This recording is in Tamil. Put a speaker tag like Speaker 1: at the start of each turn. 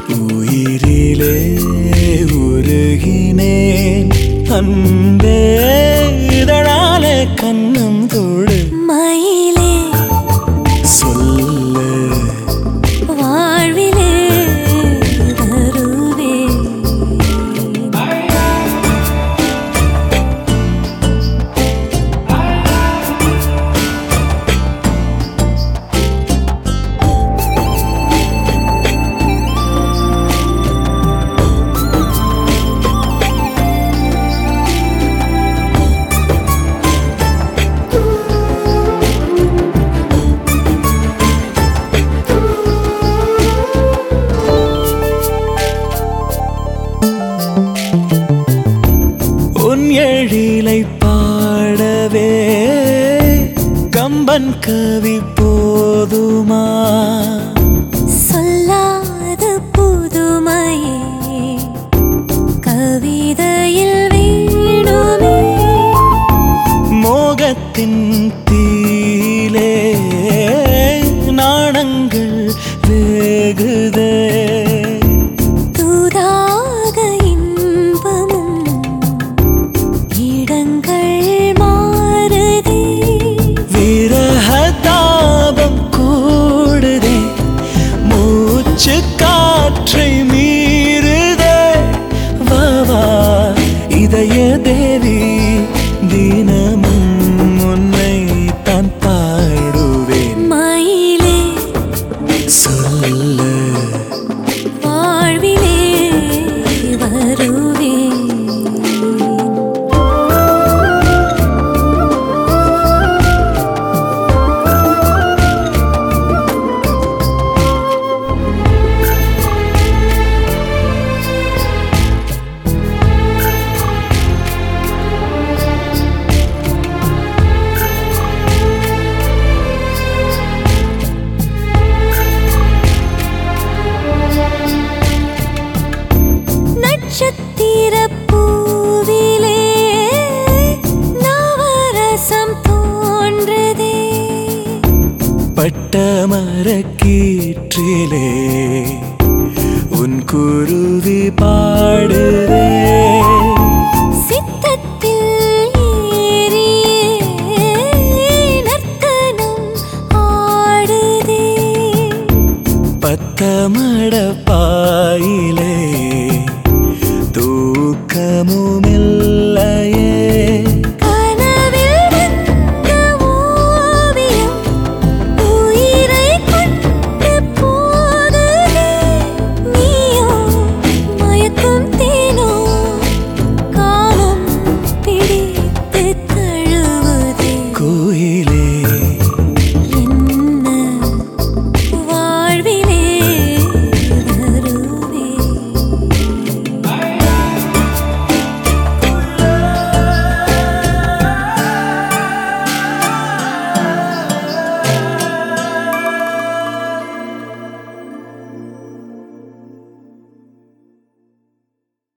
Speaker 1: உயிரிலே உருகினேன் அன்பே இதழால கண்ணம் தொடு
Speaker 2: மயிலே
Speaker 1: சொல்ல
Speaker 2: வாழ்விலே வருவே
Speaker 1: உன் எழிலை பாடவே கம்பன் கவி போதுமா
Speaker 2: சொல்லாத புதுமையே கவிதையில் வேணுமே
Speaker 1: மோகத்தின் தீலே நாணங்கள் வேகுதே
Speaker 2: தூதாக இன்பமும் இடங்கள் மாறுதே
Speaker 1: விரகதாபம் கூடுதே மூச்சு காற்றை மீறுதே வாவா இதய தேவி தினமும் உன்னை தான் பாடுவேன்
Speaker 2: மயிலே
Speaker 1: சொல்ல
Speaker 2: வாழ்விலே வருவே நட்சத்திர பூவிலே நவரசம் தோன்றதே
Speaker 1: பட்ட மரக்கீற்றிலே உன் குருவி பாடுதே
Speaker 2: சித்தத்தில் ஏறியே நர்த்தனம் ஆடுதே
Speaker 1: பத்தமட பாயிலே தூக்கமுமே